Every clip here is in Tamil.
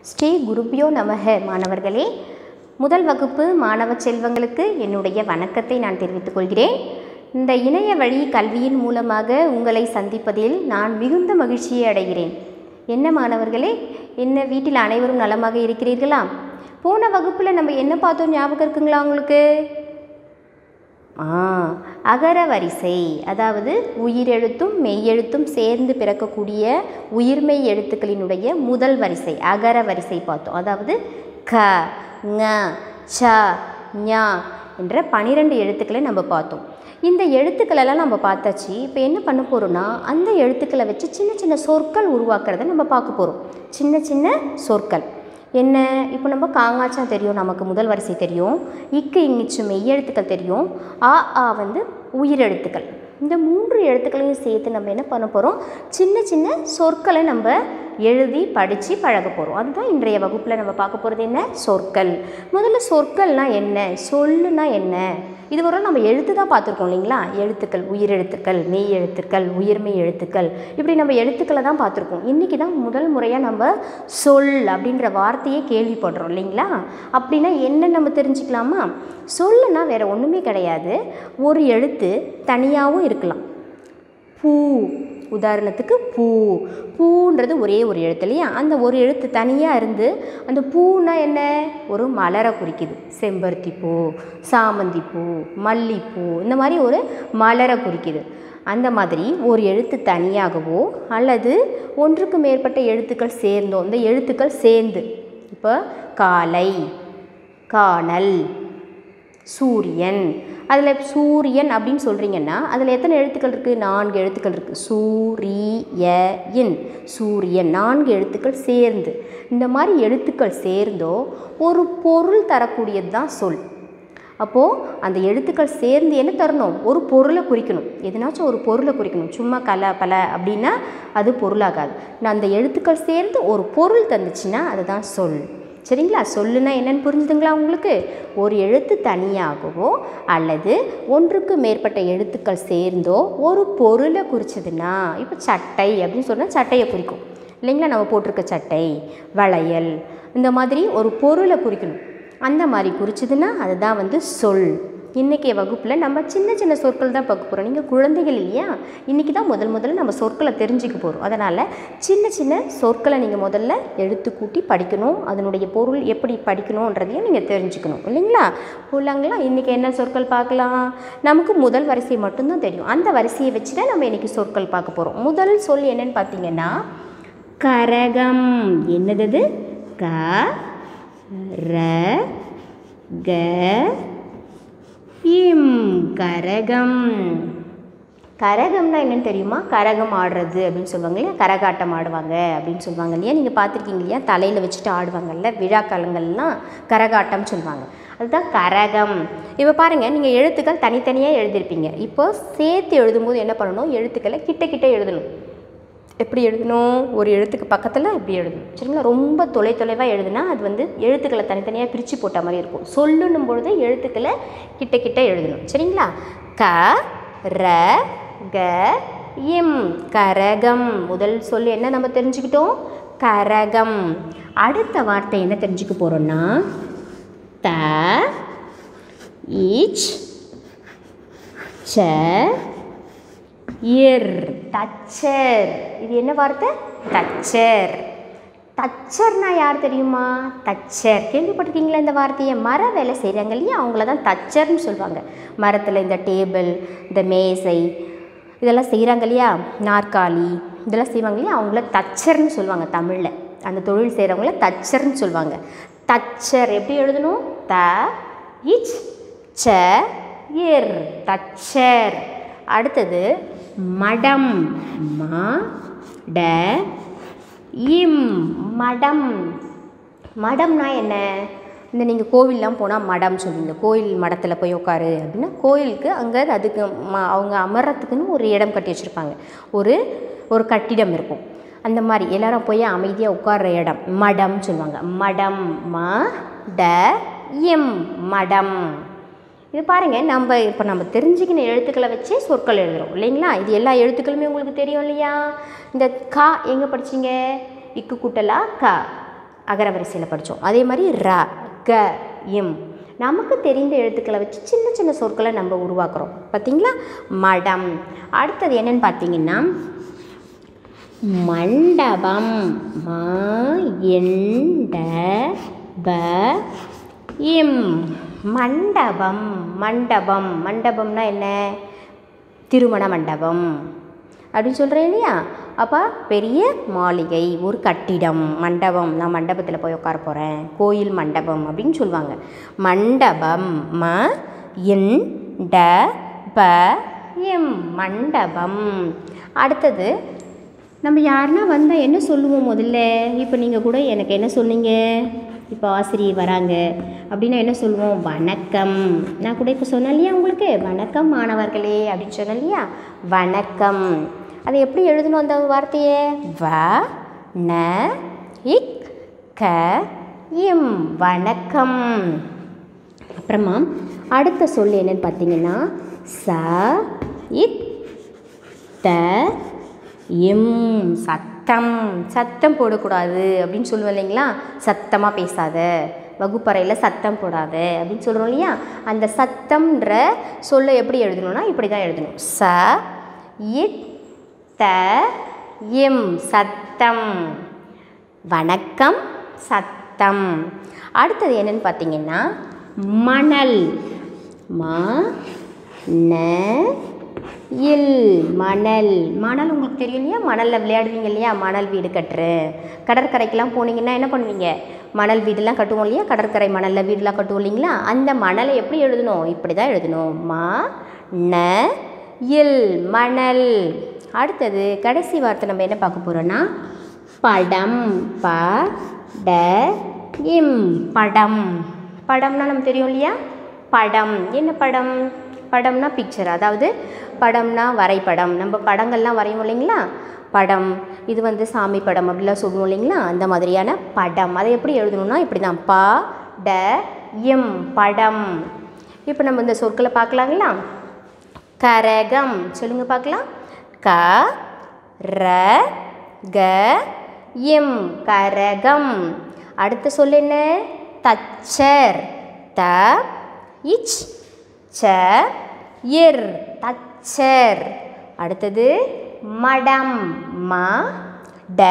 ஸ்ரீ குருபியோ நமக மாணவர்களே முதல் வகுப்பு மாணவ செல்வங்களுக்கு என்னுடைய வணக்கத்தை நான் தெரிவித்துக் கொள்கிறேன் இந்த இணைய வழி கல்வியின் மூலமாக உங்களை சந்திப்பதில் நான் மிகுந்த மகிழ்ச்சியை அடைகிறேன் என்ன மாணவர்களே என்ன வீட்டில் அனைவரும் நலமாக இருக்கிறீர்களா போன வகுப்பில் நம்ம என்ன பார்த்தோம் ஞாபகம் இருக்குங்களா உங்களுக்கு ஆ அகர வரிசை அதாவது உயிரெழுத்தும் மெய்யெழுத்தும் சேர்ந்து பிறக்கக்கூடிய உயிர்மெய் எழுத்துக்களினுடைய முதல் வரிசை அகர வரிசை பார்த்தோம் அதாவது க ங ச ஞ என்ற பனிரெண்டு எழுத்துக்களை நம்ம பார்த்தோம் இந்த எழுத்துக்களெல்லாம் நம்ம பார்த்தாச்சு இப்போ என்ன பண்ண போகிறோம்னா அந்த எழுத்துக்களை வச்சு சின்ன சின்ன சொற்கள் உருவாக்குறத நம்ம பார்க்க போகிறோம் சின்ன சின்ன சொற்கள் என்ன இப்போ நம்ம காங்காச்சா தெரியும் நமக்கு முதல் வரிசை தெரியும் இக்கு இங்கிச்சு மெய்யெழுத்துக்கள் தெரியும் ஆ ஆ வந்து உயிரெழுத்துக்கள் இந்த மூன்று எழுத்துக்களையும் சேர்த்து நம்ம என்ன பண்ண போகிறோம் சின்ன சின்ன சொற்களை நம்ம எழுதி படித்து பழக போகிறோம் அதுதான் இன்றைய வகுப்பில் நம்ம பார்க்க போகிறது என்ன சொற்கள் முதல்ல சொற்கள்னால் என்ன சொல்லுனா என்ன இதுவரை நம்ம எழுத்து தான் பார்த்துருக்கோம் இல்லைங்களா எழுத்துக்கள் உயிரெழுத்துக்கள் மெய் எழுத்துக்கள் உயிர்மெய் எழுத்துக்கள் இப்படி நம்ம எழுத்துக்களை தான் பார்த்துருக்கோம் இன்றைக்கி தான் முதல் முறையாக நம்ம சொல் அப்படின்ற வார்த்தையே கேள்விப்படுறோம் இல்லைங்களா அப்படின்னா என்ன நம்ம தெரிஞ்சுக்கலாமா சொல்லுனா வேறு ஒன்றுமே கிடையாது ஒரு எழுத்து தனியாகவும் இருக்கலாம் பூ உதாரணத்துக்கு பூ பூன்றது ஒரே ஒரு எழுத்து இல்லையா அந்த ஒரு எழுத்து தனியாக இருந்து அந்த பூனா என்ன ஒரு மலரை குறிக்குது செம்பருத்தி பூ சாமந்தி பூ மல்லிப்பூ இந்த மாதிரி ஒரு மலரை குறிக்குது அந்த மாதிரி ஒரு எழுத்து தனியாகவோ அல்லது ஒன்றுக்கு மேற்பட்ட எழுத்துக்கள் சேர்ந்தோ இந்த எழுத்துக்கள் சேர்ந்து இப்போ காலை காணல் சூரியன் அதில் சூரியன் அப்படின்னு சொல்கிறீங்கன்னா அதில் எத்தனை எழுத்துக்கள் இருக்குது நான்கு எழுத்துக்கள் இருக்குது சூரியன் சூரியன் நான்கு எழுத்துக்கள் சேர்ந்து இந்த மாதிரி எழுத்துக்கள் சேர்ந்தோ ஒரு பொருள் தரக்கூடியது தான் சொல் அப்போது அந்த எழுத்துக்கள் சேர்ந்து என்ன தரணும் ஒரு பொருளை குறிக்கணும் எதனாச்சும் ஒரு பொருளை குறிக்கணும் சும்மா கல பல அப்படின்னா அது பொருளாகாது நான் அந்த எழுத்துக்கள் சேர்ந்து ஒரு பொருள் தந்துச்சுன்னா அதுதான் சொல் சரிங்களா சொல்லுனா என்னன்னு புரிஞ்சுதுங்களா உங்களுக்கு ஒரு எழுத்து தனியாகவோ அல்லது ஒன்றுக்கு மேற்பட்ட எழுத்துக்கள் சேர்ந்தோ ஒரு பொருளை குறிச்சதுன்னா இப்போ சட்டை அப்படின்னு சொன்னால் சட்டையை குறிக்கும் இல்லைங்களா நம்ம போட்டிருக்க சட்டை வளையல் இந்த மாதிரி ஒரு பொருளை குறிக்கணும் அந்த மாதிரி குறிச்சதுன்னா அதுதான் வந்து சொல் இன்றைக்கி வகுப்பில் நம்ம சின்ன சின்ன சொற்கள் தான் பார்க்க போகிறோம் நீங்கள் குழந்தைகள் இல்லையா இன்றைக்கி தான் முதல் முதல்ல நம்ம சொற்களை தெரிஞ்சுக்க போகிறோம் அதனால் சின்ன சின்ன சொற்களை நீங்கள் முதல்ல எழுத்து கூட்டி படிக்கணும் அதனுடைய பொருள் எப்படி படிக்கணுன்றதையும் நீங்கள் தெரிஞ்சுக்கணும் இல்லைங்களா போலாங்களா இன்றைக்கி என்ன சொற்கள் பார்க்கலாம் நமக்கு முதல் வரிசை மட்டும்தான் தெரியும் அந்த வரிசையை வச்சு தான் நம்ம இன்றைக்கி சொற்கள் பார்க்க போகிறோம் முதல் சொல் என்னன்னு பார்த்தீங்கன்னா கரகம் என்னது க ர க இம் கரகம் கரகம்னா என்னன்னு தெரியுமா கரகம் ஆடுறது அப்படின்னு சொல்லுவாங்க இல்லையா கரகாட்டம் ஆடுவாங்க அப்படின்னு சொல்லுவாங்க இல்லையா நீங்கள் பார்த்துருக்கீங்க இல்லையா தலையில் வச்சுட்டு ஆடுவாங்கல்ல விழாக்காலங்கள்லாம் கரகாட்டம் சொல்லுவாங்க அதுதான் கரகம் இப்போ பாருங்கள் நீங்கள் எழுத்துக்கள் தனித்தனியாக எழுதியிருப்பீங்க இப்போ சேர்த்து எழுதும்போது என்ன பண்ணணும் எழுத்துக்களை கிட்ட கிட்ட எழுதணும் எப்படி எழுதணும் ஒரு எழுத்துக்கு பக்கத்தில் இப்படி எழுதணும் சரிங்களா ரொம்ப தொலை தொலைவாக எழுதுனா அது வந்து எழுத்துக்களை தனித்தனியாக பிரித்து போட்ட மாதிரி இருக்கும் சொல்லணும் பொழுது எழுத்துக்களை கிட்ட கிட்ட எழுதணும் சரிங்களா க ர க இம் கரகம் முதல் சொல் என்ன நம்ம தெரிஞ்சுக்கிட்டோம் கரகம் அடுத்த வார்த்தை என்ன தெரிஞ்சுக்க போகிறோம்னா த ஈச் ச இர் தச்சர் இது என்ன வார்த்தை தச்சர் தச்சர்னா யார் தெரியுமா தச்சர் கேள்விப்பட்டிருக்கீங்களா இந்த வார்த்தையை மர வேலை செய்கிறாங்க இல்லையா அவங்கள தான் தச்சர்னு சொல்லுவாங்க மரத்தில் இந்த டேபிள் இந்த மேசை இதெல்லாம் செய்கிறாங்க இல்லையா நாற்காலி இதெல்லாம் செய்வாங்க இல்லையா அவங்கள தச்சர்னு சொல்லுவாங்க தமிழில் அந்த தொழில் செய்கிறவங்கள தச்சர்னு சொல்லுவாங்க தச்சர் எப்படி எழுதணும் த இச் ச இர் தச்சர் அடுத்தது மடம் ம ட இம் மடம் மடம்னா என்ன இந்த நீங்கள் கோவில்லாம் போனால் மடம் சொல்லுவீங்க கோயில் மடத்தில் போய் உட்காரு அப்படின்னா கோயிலுக்கு அங்கே அதுக்கு ம அவங்க அமர்றதுக்குன்னு ஒரு இடம் கட்டி வச்சுருப்பாங்க ஒரு ஒரு கட்டிடம் இருக்கும் அந்த மாதிரி எல்லாரும் போய் அமைதியாக உட்கார்ற இடம் மடம் சொல்லுவாங்க மடம் ம ட இம் மடம் இது பாருங்கள் நம்ம இப்போ நம்ம தெரிஞ்சுக்கின எழுத்துக்களை வச்சே சொற்கள் எழுதுகிறோம் இல்லைங்களா இது எல்லா எழுத்துக்களுமே உங்களுக்கு தெரியும் இல்லையா இந்த கா எங்கே படிச்சீங்க இக்கு கூட்டலா கா அகரவரிசையில் படித்தோம் அதே மாதிரி ர க இம் நமக்கு தெரிந்த எழுத்துக்களை வச்சு சின்ன சின்ன சொற்களை நம்ம உருவாக்குறோம் பார்த்தீங்களா மடம் அடுத்தது என்னன்னு பார்த்தீங்கன்னா மண்டபம் மா எண்ட ப இம் மண்டபம் மண்டபம் மண்டபம்னா என்ன திருமண மண்டபம் அப்படின்னு சொல்கிறேன் இல்லையா அப்போ பெரிய மாளிகை ஒரு கட்டிடம் மண்டபம் நான் மண்டபத்தில் போய் உட்கார போகிறேன் கோயில் மண்டபம் அப்படின்னு சொல்லுவாங்க மண்டபம் ம என் ட ப எம் மண்டபம் அடுத்தது நம்ம யாருன்னா வந்தால் என்ன சொல்லுவோம் முதல்ல இப்போ நீங்கள் கூட எனக்கு என்ன சொன்னீங்க இப்போ ஆசிரியர் வராங்க அப்படின்னா என்ன சொல்லுவோம் வணக்கம் நான் கூட இப்போ சொன்னேன் இல்லையா உங்களுக்கு வணக்கம் மாணவர்களே அப்படின்னு சொன்னேன் இல்லையா வணக்கம் அதை எப்படி எழுதணும் அந்த வார்த்தையை வ ந இக் க இம் வணக்கம் அப்புறமா அடுத்த சொல் என்னன்னு பார்த்தீங்கன்னா ச இத் த எம் சத்தம் சத்தம் போடக்கூடாது அப்படின்னு சொல்லுவோம் இல்லைங்களா சத்தமாக பேசாத வகுப்பறையில் சத்தம் போடாத அப்படின்னு சொல்கிறோம் இல்லையா அந்த சத்தம்ன்ற சொல்லை எப்படி எழுதணும்னா இப்படி தான் எழுதணும் ச இத் த எம் சத்தம் வணக்கம் சத்தம் அடுத்தது என்னன்னு பார்த்தீங்கன்னா மணல் மா ந இல் மணல் மணல் உங்களுக்கு தெரியும் இல்லையா மணலில் விளையாடுவீங்க இல்லையா மணல் வீடு கட்டுறேன் கடற்கரைக்கெல்லாம் போனீங்கன்னா என்ன பண்ணுவீங்க மணல் வீடுலாம் கட்டுவோம் இல்லையா கடற்கரை மணலில் வீடுலாம் கட்டுவோம் இல்லைங்களா அந்த மணலை எப்படி எழுதணும் இப்படி தான் எழுதணும் மா ந இல் மணல் அடுத்தது கடைசி வார்த்தை நம்ம என்ன பார்க்க போகிறோன்னா படம் ப ட இம் படம் படம்னா நமக்கு தெரியும் இல்லையா படம் என்ன படம் படம்னா பிக்சர் அதாவது படம்னா வரைபடம் நம்ம படங்கள்லாம் வரையும் இல்லைங்களா படம் இது வந்து சாமி படம் அப்படிலாம் சொல்லுவோம் இல்லைங்களா அந்த மாதிரியான படம் அதை எப்படி எழுதணும்னா இப்படி தான் ப ட எம் படம் இப்போ நம்ம இந்த சொற்களை பார்க்கலாங்களா கரகம் சொல்லுங்க பார்க்கலாம் க ர க எம் கரகம் அடுத்த சொல் என்ன தச்சர் த இச் ச இர் தச்சர் அடுத்தது மடம் ம ட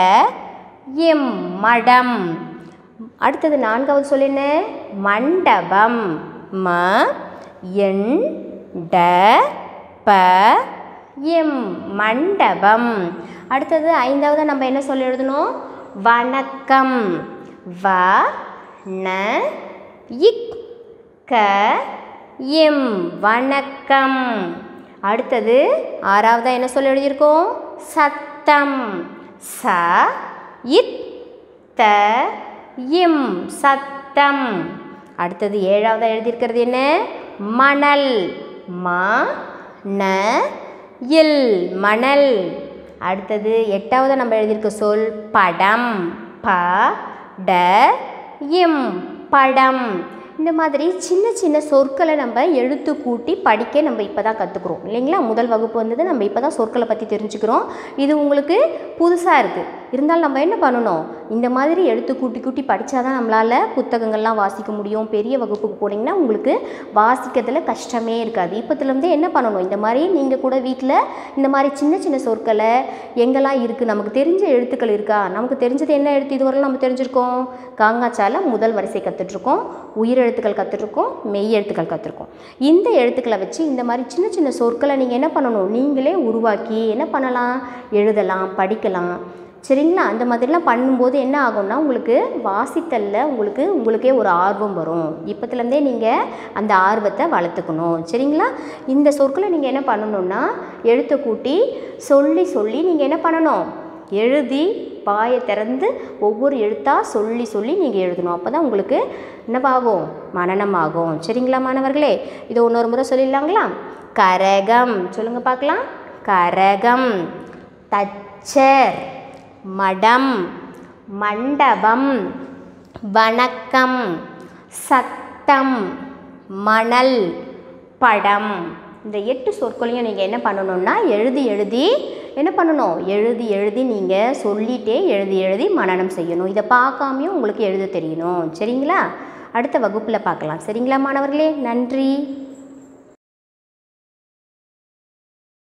எம் மடம் அடுத்தது நான்காவது சொல் என்ன மண்டபம் ம என் ட ப எம் மண்டபம் அடுத்தது ஐந்தாவது நம்ம என்ன சொல்ல எழுதணும் வணக்கம் வ ந இக் க எம் வணக்கம் அடுத்தது ஆறாவதா என்ன சொல்ல எழுதியிருக்கோம் சத்தம் ச இத் த இம் சத்தம் அடுத்தது ஏழாவதா எழுதியிருக்கிறது என்ன மணல் ம ந இல் மணல் அடுத்தது எட்டாவது நம்ம எழுதியிருக்க சொல் படம் ப ட இம் படம் இந்த மாதிரி சின்ன சின்ன சொற்களை நம்ம எழுத்து கூட்டி படிக்க நம்ம இப்போ தான் கற்றுக்குறோம் இல்லைங்களா முதல் வகுப்பு வந்தது நம்ம இப்போ தான் சொற்களை பற்றி தெரிஞ்சுக்கிறோம் இது உங்களுக்கு புதுசாக இருக்குது இருந்தாலும் நம்ம என்ன பண்ணணும் இந்த மாதிரி எழுத்து கூட்டி கூட்டி படித்தா தான் நம்மளால் புத்தகங்கள்லாம் வாசிக்க முடியும் பெரிய வகுப்புக்கு போனீங்கன்னா உங்களுக்கு வாசிக்கிறதுல கஷ்டமே இருக்காது இப்போத்துலேருந்து என்ன பண்ணணும் இந்த மாதிரி நீங்கள் கூட வீட்டில் இந்த மாதிரி சின்ன சின்ன சொற்களை எங்கெல்லாம் இருக்குது நமக்கு தெரிஞ்ச எழுத்துக்கள் இருக்கா நமக்கு தெரிஞ்சது என்ன எழுத்து இதுவரை நம்ம தெரிஞ்சிருக்கோம் காங்காச்சால முதல் வரிசை கற்றுட்ருக்கோம் உயிரெழுத்துக்கள் கற்றுட்ருக்கோம் மெய் எழுத்துக்கள் கற்றுருக்கோம் இந்த எழுத்துக்களை வச்சு இந்த மாதிரி சின்ன சின்ன சொற்களை நீங்கள் என்ன பண்ணணும் நீங்களே உருவாக்கி என்ன பண்ணலாம் எழுதலாம் படிக்கலாம் சரிங்களா அந்த மாதிரிலாம் பண்ணும்போது என்ன ஆகும்னா உங்களுக்கு வாசித்தல்ல உங்களுக்கு உங்களுக்கே ஒரு ஆர்வம் வரும் இப்போத்துலேருந்தே நீங்கள் அந்த ஆர்வத்தை வளர்த்துக்கணும் சரிங்களா இந்த சொற்களை நீங்கள் என்ன பண்ணணும்னா எழுத்தை கூட்டி சொல்லி சொல்லி நீங்கள் என்ன பண்ணணும் எழுதி வாயை திறந்து ஒவ்வொரு எழுத்தாக சொல்லி சொல்லி நீங்கள் எழுதணும் அப்போ தான் உங்களுக்கு என்னவாகும் மனநமாகும் சரிங்களா மாணவர்களே இதை இன்னொரு முறை சொல்லிடலாங்களா கரகம் சொல்லுங்கள் பார்க்கலாம் கரகம் தச்சர் மடம் மண்டபம் வணக்கம் சத்தம் மணல் படம் இந்த எட்டு சொற்களையும் நீங்கள் என்ன பண்ணணும்னா எழுதி எழுதி என்ன பண்ணணும் எழுதி எழுதி நீங்கள் சொல்லிட்டே எழுதி எழுதி மனனம் செய்யணும் இதை பார்க்காமையும் உங்களுக்கு எழுத தெரியணும் சரிங்களா அடுத்த வகுப்பில் பார்க்கலாம் சரிங்களா மாணவர்களே நன்றி